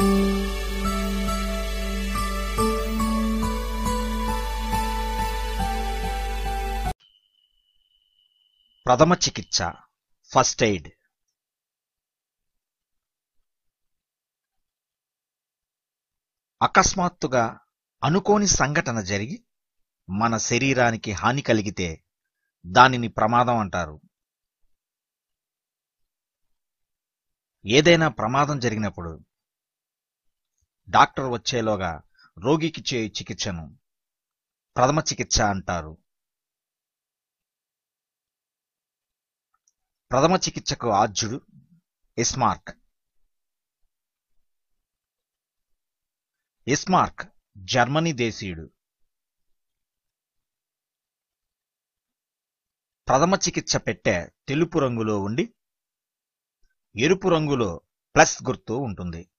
ప్రథమ చికిత్స first aid అకస్మాత్తుగా అనుకోని సంఘటన జరిగి మన శరీరానికి హాని కలిగితే దానిని ప్రమాదం అంటారు ఏదైనా ప్రమాదం జరిగినప్పుడు డాక్టర్ వచ్చేలోగా రోగికి చేయు చికిత్సను ప్రథమ చికిత్స అంటారు ప్రథమ చికిత్సకు ఆద్యుడు ఇస్మార్క్ ఇస్మార్క్ జర్మనీ దేశీయుడు ప్రథమ చికిత్స పెట్టె తెలుపు రంగులో ఉండి ఎరుపు రంగులో ప్లస్ గుర్తు ఉంటుంది